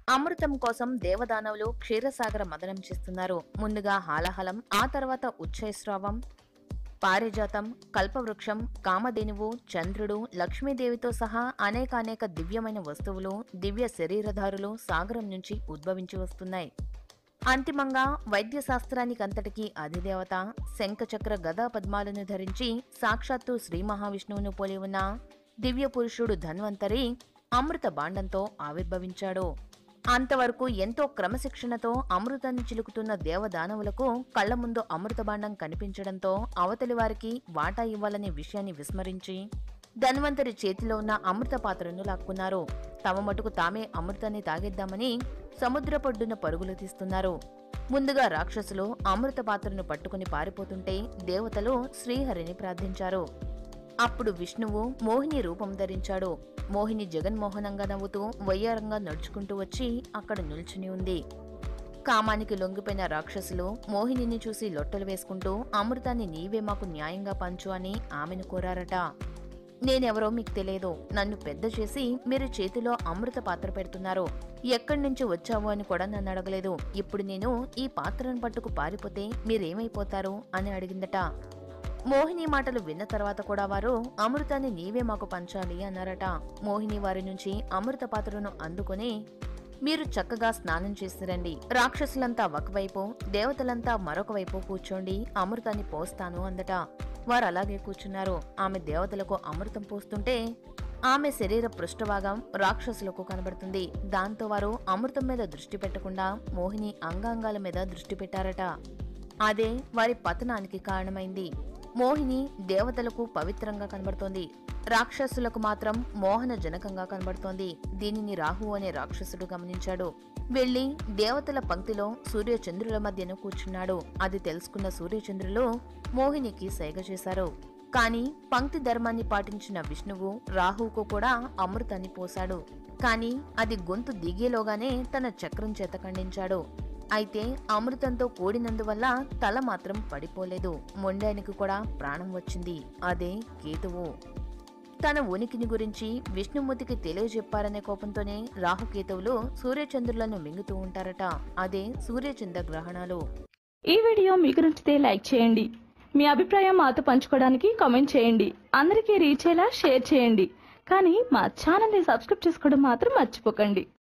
అమృతం కోసం దేవదానవులు క్షీరసాగర మదనం చేస్తున్నారు ముందుగా హాలహలం ఆ తర్వాత ఉచ్చైస్రావం పారిజాతం కల్పవృక్షం కామధేనువు చంద్రుడు లక్ష్మీదేవితో సహా అనేకానేక దివ్యమైన వస్తువులు దివ్య శరీరధారులు సాగరం నుంచి ఉద్భవించి వస్తున్నాయి అంతిమంగా వైద్య శాస్త్రానికి అంతటికీ అధిదేవత శంఖచక్ర గదా పద్మాలను ధరించి సాక్షాత్తు శ్రీ మహావిష్ణువును పోలి ఉన్న దివ్య పురుషుడు ధన్వంతరి అమృత బాండంతో ఆవిర్భవించాడు అంతవరకు ఎంతో క్రమశిక్షణతో అమృతాన్ని చిలుకుతున్న దేవదానవులకు కళ్ల ముందు అమృత బాండం కనిపించడంతో అవతలి వారికి వాటా ఇవ్వాలనే విషయాన్ని విస్మరించి ధన్వంతరి చేతిలో ఉన్న అమృత పాత్రను లాక్కున్నారు తమ మటుకు తామే అమృతాన్ని తాగేద్దామని సముద్రపొడ్డున పరుగులు తీస్తున్నారు ముందుగా రాక్షసులు అమృత పాత్రను పట్టుకుని పారిపోతుంటే దేవతలు శ్రీహరిని ప్రార్థించారు అప్పుడు విష్ణువు మోహిని రూపం ధరించాడు మోహిని జగన్మోహనంగా నవ్వుతూ వయ్యారంగా నడుచుకుంటూ వచ్చి అక్కడ నిల్చుని ఉంది కామానికి లొంగిపోయిన రాక్షసులు మోహినిని చూసి లొట్టలు వేసుకుంటూ అమృతాన్ని నీవే మాకు న్యాయంగా పంచు అని ఆమెను కోరారట నేనెవరో మీకు తెలియదు నన్ను పెద్ద చేసి మీరు చేతిలో అమృత పాత్ర పెడుతున్నారు ఎక్కడి నుంచి వచ్చావు అని కూడా నన్ను అడగలేదు ఇప్పుడు నేను ఈ పాత్రను పట్టుకు పారిపోతే మీరేమైపోతారు అని అడిగిందట మోహిని మాటలు విన్న తర్వాత కూడా వారు అమృతాన్ని నీవే మాకు పంచాలి అన్నారట మోహిని వారి నుంచి అమృత పాత్రను అందుకొని మీరు చక్కగా స్నానం చేసిరండి రాక్షసులంతా ఒకవైపు దేవతలంతా మరొక వైపు కూర్చోండి అమృతాన్ని పోస్తాను అందట వారు అలాగే కూర్చున్నారు ఆమె దేవతలకు అమృతం పోస్తుంటే ఆమె శరీర పృష్ఠభాగం రాక్షసులకు కనబడుతుంది దాంతో వారు అమృతం మీద దృష్టి పెట్టకుండా మోహిని అంగాంగాల మీద దృష్టి పెట్టారట అదే వారి పతనానికి కారణమైంది మోహిని దేవతలకు పవిత్రంగా కనబడుతోంది రాక్షసులకు మాత్రం మోహన జనకంగా కనబడుతోంది దీనిని రాహు అనే రాక్షసుడు గమనించాడు వెళ్లి దేవతల పంక్తిలో సూర్యచంద్రుల మధ్యన కూర్చున్నాడు అది తెలుసుకున్న సూర్యచంద్రులు మోహినికి సైగ చేశారు కాని పంక్తి ధర్మాన్ని పాటించిన విష్ణువు రాహువుకు కూడా అమృతాన్ని పోశాడు కాని అది గొంతు దిగేలోగానే తన చక్రం చేత ఖండించాడు అయితే అమృతంతో కూడినందువల్ల తల మాత్రం పడిపోలేదు మొండానికి కూడా ప్రాణం వచ్చింది అదే కేతువు తన ఉనికిని గురించి విష్ణుమూర్తికి తెలియజెప్పారనే కోపంతోనే రాహుకేతువులు సూర్యచంద్రులను మింగుతూ ఉంటారట అదే సూర్యచంద్ర గ్రహణాలు ఈ వీడియో మీకు నచ్చితే లైక్ చేయండి మీ అభిప్రాయం మాతో పంచుకోవడానికి కామెంట్ చేయండి అందరికీ రీచ్ అయ్యేలా షేర్ చేయండి కానీ మా ఛానల్ని సబ్స్క్రైబ్ చేసుకోవడం మాత్రం మర్చిపోకండి